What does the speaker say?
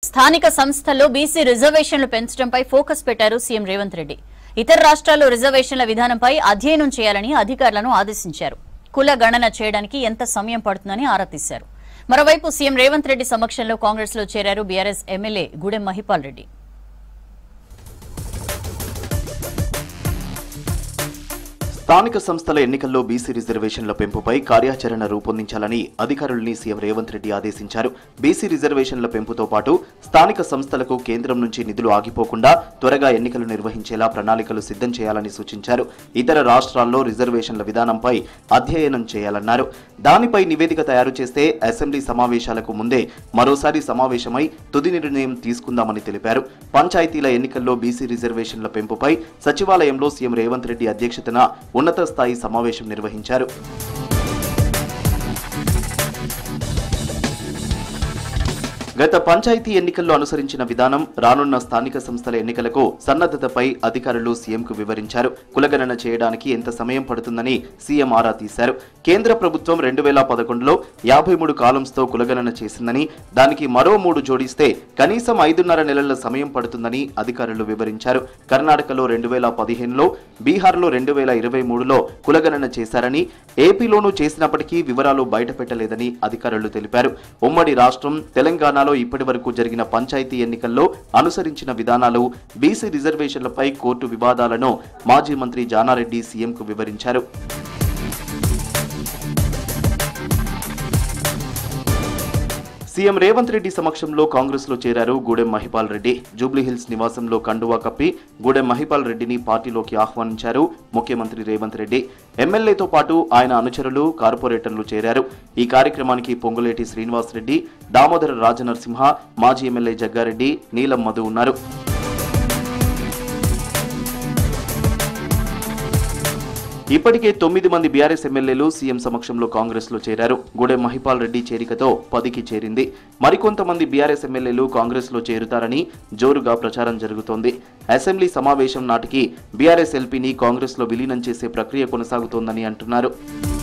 స్థానిక సంస్థల్లో బీసీ రిజర్వేషన్లు పెంచడంపై ఫోకస్ పెట్టారు సీఎం రేవంత్ రెడ్డి ఇతర రాష్ట్రాల్లో రిజర్వేషన్ల విధానంపై అధ్యయనం చేయాలని అధికారులను ఆదేశించారు కుల గణన చేయడానికి ఎంత సమయం పడుతుందని ఆరా తీశారు మరోవైపు సీఎం రేవంత్ రెడ్డి సమక్షంలో కాంగ్రెస్ లో చేరారు బీఆర్ఎస్ ఎమ్మెల్యే గూడెం మహిపాల్ రెడ్డి స్థానిక సంస్థల ఎన్నికల్లో బీసీ రిజర్వేషన్ల పెంపుపై కార్యాచరణ రూపొందించాలని అధికారుల్ని సీఎం రేవంత్ రెడ్డి ఆదేశించారు బీసీ రిజర్వేషన్ల పెంపుతో పాటు స్థానిక సంస్థలకు కేంద్రం నుంచి నిధులు ఆగిపోకుండా త్వరగా ఎన్నికలు నిర్వహించేలా ప్రణాళికలు సిద్ధం చేయాలని సూచించారు ఇతర రాష్ట్రాల్లో రిజర్వేషన్ల విధానంపై అధ్యయనం చేయాలన్నారు దానిపై నివేదిక తయారు చేస్తే అసెంబ్లీ సమావేశాలకు ముందే మరోసారి సమావేశమై తుది నిర్ణయం తీసుకుందామని తెలిపారు పంచాయతీల ఎన్నికల్లో బీసీ రిజర్వేషన్ల పెంపుపై సచివాలయంలో సీఎం రేవంత్ రెడ్డి అధ్యక్షతన ఉన్నత స్థాయి సమావేశం నిర్వహించారు గత పంచాయతీ ఎన్నికల్లో అనుసరించిన విధానం రానున్న స్థానిక సంస్థల ఎన్నికలకు సన్నద్ధతపై అధికారులు సీఎంకు వివరించారు కులగణన చేయడానికి ఎంత సమయం పడుతుందని సీఎం ఆరా తీశారు కేంద్ర ప్రభుత్వం రెండు వేల పదకొండులో యాభై మూడు కాలమ్స్తో కులగణన చేసిందని దానికి మరో మూడు జోడిస్తే కనీసం ఐదున్నర నెలల సమయం పడుతుందని అధికారులు వివరించారు కర్ణాటకలో రెండు వేల పదిహేనులో బీహార్లో రెండు వేల ఇరవై మూడులో కులగణన చేశారని ఏపీలోనూ చేసినప్పటికీ వివరాలు బయటపెట్టలేదని అధికారులు తెలిపారు ఉమ్మడి రాష్ట్రం తెలంగాణలో ఇప్పటి వరకు జరిగిన పంచాయతీ ఎన్నికల్లో అనుసరించిన విధానాలు బీసీ రిజర్వేషన్లపై కోర్టు వివాదాలను మాజీ మంత్రి జానారెడ్డి సీఎంకు వివరించారు సీఎం రేవంత్ రెడ్డి సమక్షంలో కాంగ్రెస్ లో చేరారు గూడెం మహిపాల్ రెడ్డి జూబ్లీహిల్స్ నివాసంలో కండువా కప్పి గూడెం మహిపాల్ రెడ్డిని పార్టీలోకి ఆహ్వానించారు ముఖ్యమంత్రి రేవంత్ రెడ్డి ఎమ్మెల్యేతో పాటు ఆయన అనుచరులు కార్పొరేటర్లు చేరారు ఈ కార్యక్రమానికి పొంగులేటి శ్రీనివాస్ రెడ్డి దామోదర రాజనరసింహ మాజీ ఎమ్మెల్యే జగ్గారెడ్డి నీలం మధు ఉన్నారు ఇప్పటికే తొమ్మిది మంది బీఆర్ఎస్ ఎమ్మెల్యేలు సీఎం సమక్షంలో కాంగ్రెస్ లో చేరారు గూడెం మహిపాల్ రెడ్డి చేరికతో పదికి చేరింది మరికొంతమంది బీఆర్ఎస్ ఎమ్మెల్యేలు కాంగ్రెస్ లో చేరుతారని జోరుగా ప్రచారం జరుగుతోంది అసెంబ్లీ సమావేశం నాటికి బీఆర్ఎస్ ఎల్పీని కాంగ్రెస్ లో విలీనం చేసే ప్రక్రియ కొనసాగుతోందని అంటున్నారు